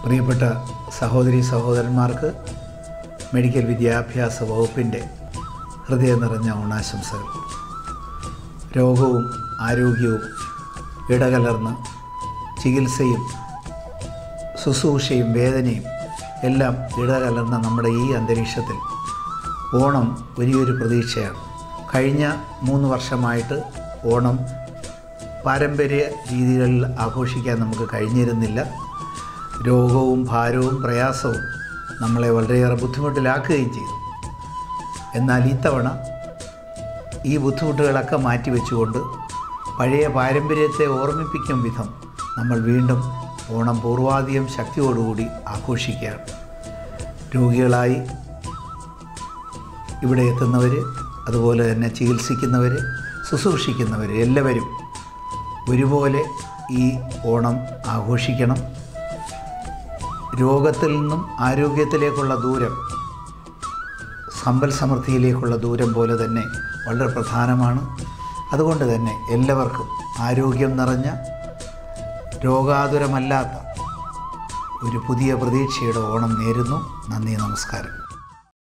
പ്രിയപ്പെട്ട സഹോദരി സഹോദരന്മാർക്ക് മെഡിക്കൽ വിദ്യാഭ്യാസ വകുപ്പിൻ്റെ ഹൃദയം നിറഞ്ഞ ഓണാശംസകൾ രോഗവും ആരോഗ്യവും ഇടകലർന്ന് ചികിത്സയും ശുശ്രൂഷയും വേദനയും എല്ലാം ഇടകലർന്ന നമ്മുടെ ഈ അന്തരീക്ഷത്തിൽ ഓണം വലിയൊരു പ്രതീക്ഷയാണ് കഴിഞ്ഞ മൂന്ന് വർഷമായിട്ട് ഓണം പാരമ്പര്യ രീതികളിൽ ആഘോഷിക്കാൻ നമുക്ക് കഴിഞ്ഞിരുന്നില്ല രോഗവും ഭാരവും പ്രയാസവും നമ്മളെ വളരെയേറെ ബുദ്ധിമുട്ടിലാക്കുകയും ചെയ്തു എന്നാൽ ഇത്തവണ ഈ ബുദ്ധിമുട്ടുകളൊക്കെ മാറ്റിവെച്ചുകൊണ്ട് പഴയ പാരമ്പര്യത്തെ ഓർമ്മിപ്പിക്കും വിധം നമ്മൾ വീണ്ടും ഓണം പൂർവാധികം ശക്തിയോടുകൂടി ആഘോഷിക്കുകയാണ് രോഗികളായി ഇവിടെ എത്തുന്നവർ അതുപോലെ തന്നെ ചികിത്സിക്കുന്നവർ ശുശ്രൂഷിക്കുന്നവർ എല്ലാവരും ഒരുപോലെ ഈ ഓണം ആഘോഷിക്കണം രോഗത്തിൽ നിന്നും ആരോഗ്യത്തിലേക്കുള്ള ദൂരം സമ്പൽ സമൃദ്ധിയിലേക്കുള്ള ദൂരം പോലെ തന്നെ വളരെ പ്രധാനമാണ് അതുകൊണ്ട് തന്നെ എല്ലാവർക്കും ആരോഗ്യം നിറഞ്ഞ രോഗാതുരമല്ലാത്ത ഒരു പുതിയ പ്രതീക്ഷയുടെ ഓണം നേരുന്നു നന്ദി നമസ്കാരം